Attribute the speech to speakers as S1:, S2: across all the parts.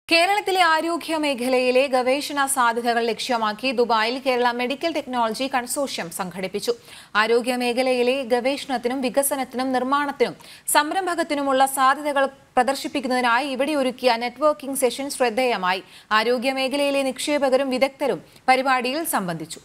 S1: കേരളത്തിലെ ആരോഗ്യ മേഖലയിലെ ഗവേഷണ സാധ്യതകൾ ലക്ഷ്യമാക്കി ദുബായിൽ കേരള മെഡിക്കൽ ടെക്നോളജി കൺസോർഷ്യം സംഘടിപ്പിച്ചു ആരോഗ്യ മേഖലയിലെ ഗവേഷണത്തിനും വികസനത്തിനും നിർമ്മാണത്തിനും സംരംഭകത്തിനുമുള്ള സാധ്യതകൾ പ്രദർശിപ്പിക്കുന്നതിനായി ഇവിടെ ഒരുക്കിയ നെറ്റ്വർക്കിംഗ് സെഷൻ ശ്രദ്ധേയമായി ആരോഗ്യ മേഖലയിലെ നിക്ഷേപകരും വിദഗ്ധരും പരിപാടിയിൽ സംബന്ധിച്ചു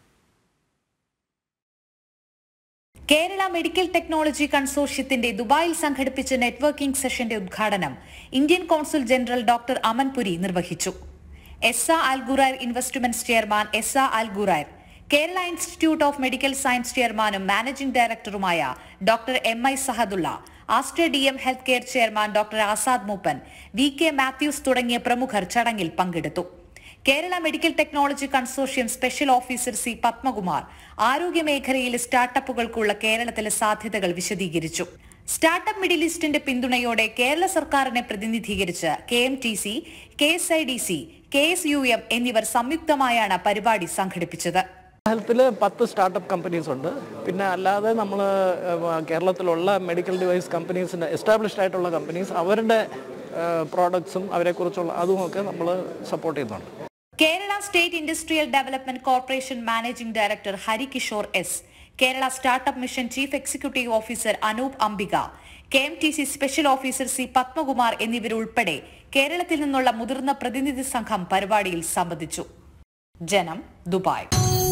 S2: കേരള മെഡിക്കൽ ടെക്നോളജി കൺസോർഷ്യത്തിന്റെ ദുബായിൽ സംഘടിപ്പിച്ച നെറ്റ്വർക്കിംഗ് സെഷന്റെ ഉദ്ഘാടനം ഇന്ത്യൻ കോൺസുൽ ജനറൽ ഡോക്ടർ അമൻപുരി നിർവഹിച്ചു എസ് ആ അൽഗുറൈർ ഇൻവെസ്റ്റ്മെന്റ്സ് ചെയർമാൻ എസ് ആ അൽഗുറൈർ Kerala institute of medical science ചെയർമാനും മാനേജിംഗ് ഡയറക്ടറുമായ doctor M I Sahadulla Aster D M health care chairman doctor Azad Mooppan V K Mathews തുടങ്ങിയ പ്രമുഖർ ചടങ്ങിൽ പങ്കെടുത്തു Kerala medical technology consortium special officer C Padmakumar ആരോഗ്യ മേഖലയിലെ സ്റ്റാർട്ടപ്പുകൾക്കുള്ള കേരളത്തിലെ സാധ്യതകൾ വിശദീകരിച്ചു സ്റ്റാർട്ടപ്പ് മിഡിൽ ഈസ്റ്റിന്റെ പിന്തുണയോടെ കേരള സർക്കാരിനെ പ്രതിനിധീകരിച്ച് K M T C K S I D C K S U M എന്നിവർ സംയുക്തമായാണ് പരിപാടി സംഘടിപ്പിച്ചത്
S3: ഹെൽത്തിൽ പത്ത് സ്റ്റാർട്ടപ്പ് കമ്പനീസ് ഉണ്ട് പിന്നെ അല്ലാതെ നമ്മൾ കേരളത്തിലുള്ള മെഡിക്കൽ ഡിവൈസ് കമ്പനീസിൻ്റെ എസ്റ്റാബ്ലിഷ്ഡ് ആയിട്ടുള്ള കമ്പനീസ് അവരുടെ പ്രോഡക്ട്സും അവരെക്കുറിച്ചുള്ള അതുമൊക്കെ നമ്മൾ സപ്പോർട്ട് ചെയ്യുന്നുണ്ട്
S2: Kerala state industrial development corporation managing director Harikishore S Kerala startup mission chief executive officer Anoop Ambika K M T C special officer C Padmakumar എന്നിവരുൾപ്പെടെ കേരളത്തിൽ നിന്നുള്ള മുതിർന്ന പ്രതിനിധി സംഘം പരിപാടിയിൽ സംബന്ധിച്ചു ജനം ദുബായ്